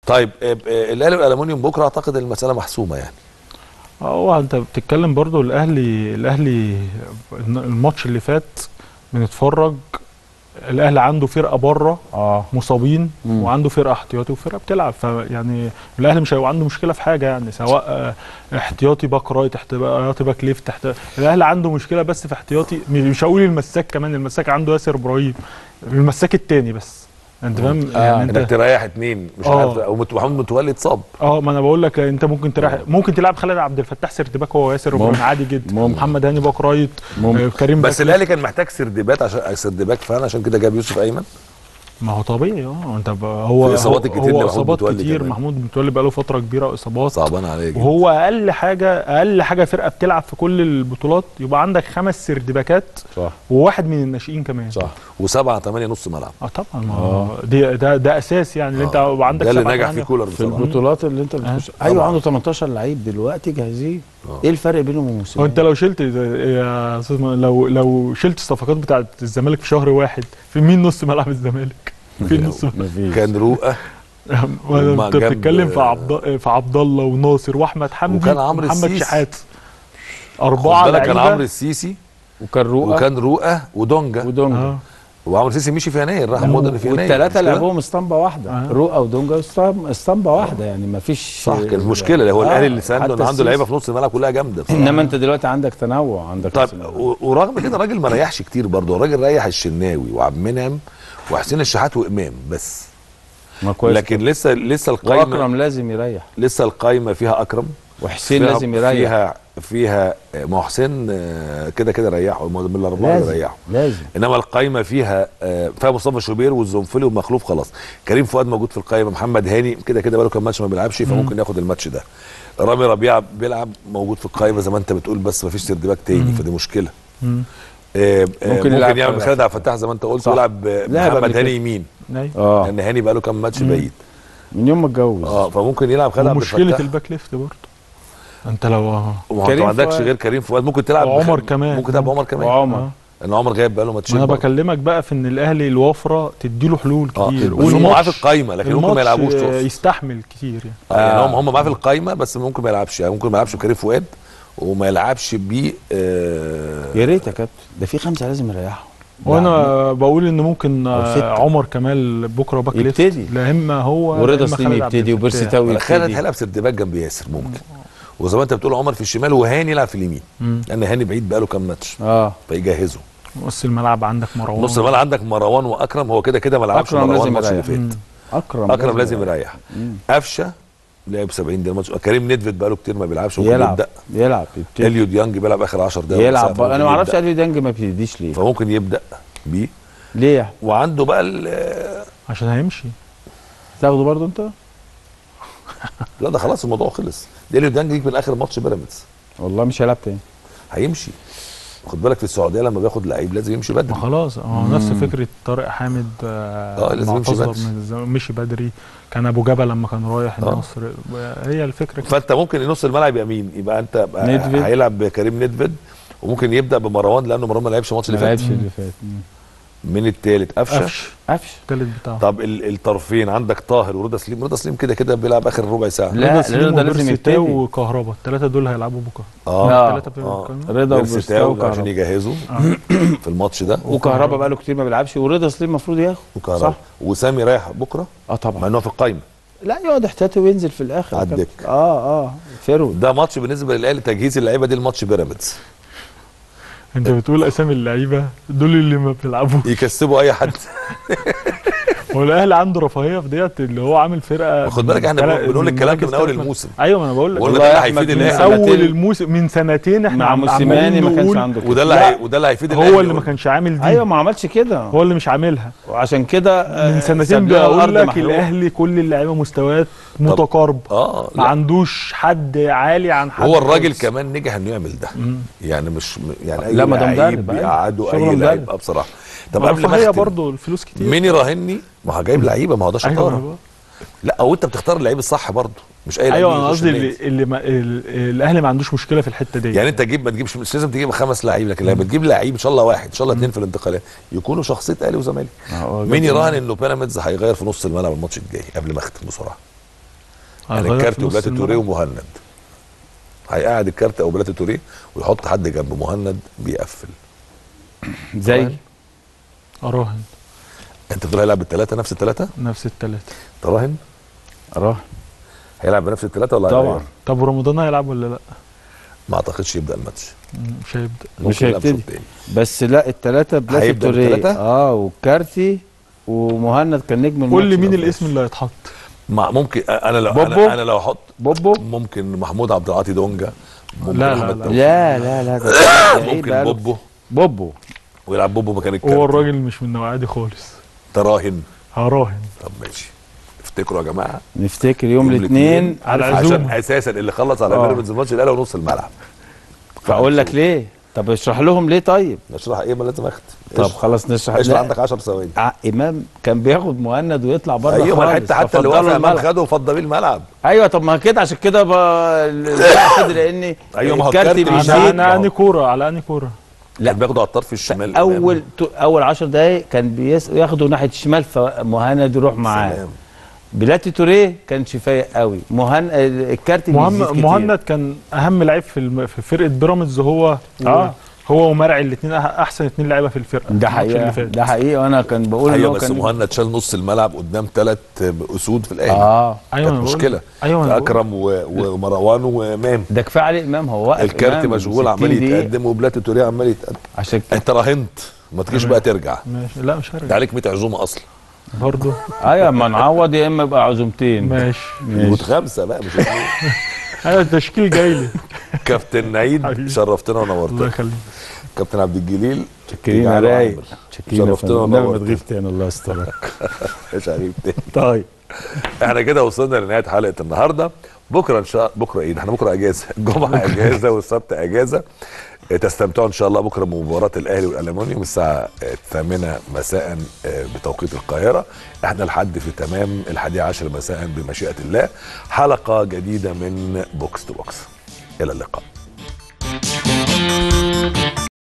طيب آه، آه، الاهلي والالومنيوم بكره اعتقد المساله محسومه يعني هو انت بتتكلم برضو الاهلي الاهلي الماتش اللي فات بنتفرج الاهلي عنده فرقه بره اه مصابين مم. وعنده فرقه احتياطي وفرقه بتلعب فيعني الاهلي مش هيبقى عنده مشكله في حاجه يعني سواء آه، احتياطي باك رايت احتياطي باك ليفت احت... الاهلي عنده مشكله بس في احتياطي مش هقول المساك كمان المساك عنده ياسر ابراهيم المساك التاني بس انت فاهم آه، يعني انك انت تريح اتنين مش آه. عارف او مت- محمد متولي اتصاب اه ما انا بقول لك انت ممكن تريح ممكن تلعب خالد عبد الفتاح سردباك هو ياسر ابراهيم ممكن. عادي جدا ممكن. محمد هاني باك رايت ممكن. آه، كريم بس باك الاهلي كان محتاج سردباك عشان سردباك فعلا عشان كده جاب يوسف ايمن ما هو طبيعي اه انت ب... هو في إصابات هو- كتير هو لمحمود اصابات متولي كتير كمان. محمود متولي بقى له فتره كبيره اصابات صعبان عليا جدا وهو اقل حاجه اقل حاجه فرقه بتلعب في كل البطولات يبقى عندك خمس سردباكات صح وواحد من الناشئين كمان صح وسبعة ثمانية نص ملعب اه طبعا ما هو دي ده ده اساس يعني اللي انت يبقى عندك ده اللي سبعة نجح تمانية. فيه كولر في بصراحه البطولات اللي انت بتخش ايوه طبعاً. عنده 18 لعيب دلوقتي جاهزين آه. ايه الفرق بينهم وبين هو موسيماني؟ انت لو شلت يا استاذ م- لو لو شلت الصفقات بتاعت الزمالك في شهر واحد في مين نص ملعب الزمالك؟ في نص ملعب مفيش كان رؤى ولا وما انت جنب- بتتكلم في عبد في عبد الله وناصر واحمد حمدي وكان عمرو ومحمد السيسي. شحات خد اربعه بالك كان لعيبة. عمرو السيسي وكان رؤى وكان رؤى ودونجا ودونجا اه وعمرو السيسي مشي في يناير راح مودرن في يناير والثلاثه مش كده؟ لعبوهم اسطمبه واحده آه. رؤى ودونجا اسطم- اسطمبه واحده يعني مفيش صح كان المشكله اللي هو آه، الاهلي اللي سانده حتى انه عنده السيسي. لعيبه في نص الملعب كلها جامده بصراحة. انما انت دلوقتي عندك تنوع عندك طيب نص الملعب. و- ورغم كده الراجل ما ريحش كتير برضه الراجل ريح الشناوي وعبد المنعم وحسين الشحات وامام بس ما كويس لكن لسه لسه القايمه واكرم لازم يريح لسه القايمه فيها اكرم وحسين فيها لازم يريح فيها فيها ما هو حسين آه، كده كده ريحه من الاربعه اللي لازم ريحه لازم انما القايمه فيها آه، فيها مصطفى شوبير والزنفلي ومخلوف خلاص كريم فؤاد موجود في القايمه محمد هاني كده كده بقاله كام ماتش ما بيلعبش فممكن ياخد الماتش ده رامي ربيعه بيلعب موجود في القايمه زي ما انت بتقول بس ما فيش سردباك تاني فدي مشكله مم. آه، آه، ممكن ممكن يلعب يعمل خالد خالد عبد الفتاح زي ما انت قلت صح. ويلعب آه، لعب قبل محمد كده. هاني يمين أيوة. اه لان هاني بقاله كام ماتش بعيد من يوم ما اتجوز اه فممكن يلعب خالد عبد ومشكله الفتاح الباك ليفت برضه انت لو وما انت كريم ما عندكش فؤاد. غير كريم فؤاد ممكن تلعب وعمر بخ- كمان. ممكن تلعب عمر كمان وعمر آه. ان عمر غايب بقاله ما ماتشين انا برضه. بكلمك بقى في ان الاهلي الوفره تديله حلول اه كتير بس هم معاه في والماتش- القايمه لكن ممكن ما الماتش يلعبوش آه، تقصد. يستحمل كتير يعني آه. يعني آه. هم هم معاه في القايمه بس ممكن ما يلعبش يعني ممكن ما يلعبش بكريم فؤاد وما يلعبش ب آه يا ريت يا كابتن ده في خمسه لازم يريحهم وانا بقول ان ممكن آه، ستة. عمر كمال بكره باك ليفت يبتدي. لا اما هو لا ورضا إما سليم خالد عبد يبتدي الفتاح. وبيرسي تاوي ولا خالد يبتدي هيلعب سردباك جنب ياسر ممكن وزي ما انت بتقول عمر في الشمال وهاني يلعب في اليمين مم. لان هاني بعيد بقاله كام ماتش اه فيجهزه نص الملعب عندك مروان نص الملعب عندك مروان واكرم هو كده كده ما لعبش أكرم مروان لازم الماتش اللي يريح. فات مم. اكرم اكرم لازم يريح مم. قفشه لعب 70 دقيقه الماتش كريم ندفد بقاله كتير ما بيلعبش ممكن يلعب يبدا يلعب يبتدي اليو ديانج بيلعب اخر 10 دقايق يلعب ربع ساعة، بقى. انا ما فممكن اعرفش يبدأ. اليو دانج ما بيبتديش ليه فممكن يبدا بيه ليه وعنده بقى ال- عشان هيمشي تاخده برضه انت لا ده خلاص الموضوع خلص ده اليو ديانج يجي من اخر ماتش بيراميدز والله مش هيلعب تاني هيمشي خد بالك في السعوديه لما بياخد لعيب لازم يمشي ما بدري خلاص اه نفس فكره طارق حامد آه آه، لازم يمشي معتذر بدري. من الزمالك، مشي بدري كان ابو جبل لما كان رايح آه. النصر هي الفكره كده. فانت ممكن نص الملعب يبقى مين يبقى انت بقى ندفد. هيلعب بكريم ندفد وممكن يبدا بمروان لانه مروان ما لعبش الماتش ما اللي فات لعبش اللي فات مم. من الثالث قفشه قفش قفش التالت بتاعه طب ال- الطرفين عندك طاهر ورضا سليم رضا سليم كده كده بيلعب اخر ربع ساعه لا، رضا سليم رضا لازم وبيرسي تاو يبتدي. وكهربا الثلاثه دول هيلعبوا بكره اه آه. الثلاثه في اه القائمة. رضا بيرسي وبرستاو تاو عشان وكهربا يجهزوا في الماتش ده وكهربا بقاله كتير ما بيلعبش ورضا سليم المفروض ياخد وكهربا صح وسامي رايح بكره اه مع طبعا انه في القايمه لا يقعد احتياطي وينزل في الاخر يا على كابتن. الدكة. اه اه فيرود ده ماتش بالنسبه للاهلي تجهيز اللعيبه دي الماتش بيراميدز انت بتقول اسامي اللعيبه دول اللي ما بيلعبوا يكسبوا اي حد هو الاهلي عنده رفاهيه في ديت اللي هو عامل فرقه خد بالك احنا تلات- بنقول الكلام ده مراكز من اول تلات- الموسم ايوه ما انا بقول لك قلنا والله ده يا اللي هيفيد أحمد من من الاهلي سنتين- اول الموسم من سنتين احنا مع عم- موسيماني عمالين ما كانش نقول عنده كده وده اللي لا. هي وده اللي هيفيد الاهلي هو اللي ما كانش عامل دي ايوه ما عملش كده هو اللي مش عاملها وعشان كده آه، من سنتين ساب لنا بقول الأرض لك محروقة. الاهلي كل اللعيبه مستويات متقاربه اه ما لا. عندوش حد عالي عن حد هو الراجل خالص. كمان نجح انه يعمل ده مم. يعني مش م- يعني اي لا، ما ده لعيب مدرب، أيوة. بيقعدوا شغل اي مدرب. لعيب آه بصراحه طب قبل ما رفاهيه اختم برضه الفلوس كتير مين يراهني ما هو جايب لعيبه ما هو ده ايوه شطاره أنا بقول. لا او انت بتختار اللعيب الصح برضه مش اي لعيب ايوه يجي انا يخش قصدي النادي. اللي, اللي ما ال- الاهلي ما عندوش مشكله في الحته دي يعني انت تجيب ما تجيبش مش لازم تجيب خمس لعيب لكن لما تجيب لعيب ان شاء الله واحد ان شاء الله اثنين في الانتقالات يكونوا شخصيه اهلي وزمالك آه، مين جدا. يراهن انه بيراميدز هيغير في نص الملعب الماتش الجاي قبل ما اختم بسرعه يعني هيغير الكارت في نص وبلاتي توريه الملعب. ومهند هيقعد الكارت او بلاتي توريه ويحط حد جنب مهند بيقفل زي اراهن انت بتقول هيلعب بالثلاثه نفس الثلاثه نفس الثلاثه تراهن اه هيلعب بنفس الثلاثه ولا طبعا. هيغير؟ طب ورمضان هيلعب ولا لا؟ ما اعتقدش يبدا الماتش مم، مش هيبدا مش ممكن يلعب هيبتدي. شوطين. بس لا الثلاثه بلاتي هيبدأ توريه بالتلاتة؟ اه والكارتي ومهند كان نجم الماتش قول لي مين الأول. الاسم اللي هيتحط ما ممكن انا لو بوبو؟ انا, أنا لو احط بوبو ممكن محمود عبد العاطي دونجا ممكن لا، لا، أحمد لا. توفيق. لا لا لا ده بعيد ممكن بقاله- بوبو بوبو ويلعب بوبو مكان الكارت هو الراجل مش من النوعيه دي خالص تراهن هراهن طب ماشي افتكروا يا جماعه نفتكر يوم الاثنين على عشان العزومة. اساسا اللي خلص على آه. بيراميدز الماتش الاهلي ونص الملعب فاقول لك ليه طب اشرح لهم ليه طيب نشرح ايه ما لازم اختم طب اشرح. خلاص نشرح اشرح لا، عندك 10 ثواني ع- امام كان بياخد مهند ويطلع بره ايوه ما خالص الحته حتى اللي ففضلوا واقف امام الملعب. خده وفضى بيه الملعب ايوه طب ما كده عشان كده بقى البتاع كده لان أيوة، ما هو الكارت الكارت بيزيد على بيزيد. على اني كوره على اني كوره لا. كان بياخده على الطرف الشمال اول تو- اول 10 دقايق كان بيس- ياخده ناحيه الشمال فمهند يروح معاه سلام. بلاتي توريه كان شفايق قوي مهند الكارت بيزيد مهند كتير. مهند كان اهم لعيب في الم... في فرقه بيراميدز هو و... آه. هو ومرعي الاثنين احسن اثنين لعيبه في الفرقه ده الماتش حقيقه اللي فات. ده حقيقه وانا كان بقول إن ايوه هو بس كان مهند شال نص الملعب قدام ثلاث اسود في الاهلي اه ايوه كانت أنا بقول- مشكله ايوه أنا بقول. اكرم و- ومروان وامام ده كفايه عليه امام هو واقف الكارت إمام مشغول 60 عمال دقيقة. يتقدم وبلاتي توريه عمال يتقدم عشان كده انت راهنت ما تجيش تمام. بقى ترجع ماشي لا مش ده هرجع عليك 100 عزومه اصلا برضه ايوه ما نعوض يا اما يبقى عزومتين ماشي يبقوا خمسه بقى مش اتنين. ايوه التشكيل جاي لي كابتن نعيد حبيبي. شرفتنا الله ونورتنا يخليك كابتن عبد الجليل شكرين يا جعله رايق عامر. شكرين يا شرفتنا فندم. لا، ما ونورتنا. تغيب تاني الله يسترك مش غريب تاني طيب احنا كده وصلنا لنهايه حلقه النهارده بكره ان شاء بكره ايه ده احنا بكره اجازه الجمعه اجازه والسبت اجازه اه، تستمتعوا ان شاء الله بكره بمباراه الاهلي والالومنيوم الساعه الثامنه مساء اه، بتوقيت القاهره احنا لحد في تمام الحادية عشر مساء بمشيئه الله حلقه جديده من بوكس تو بوكس الى اللقاء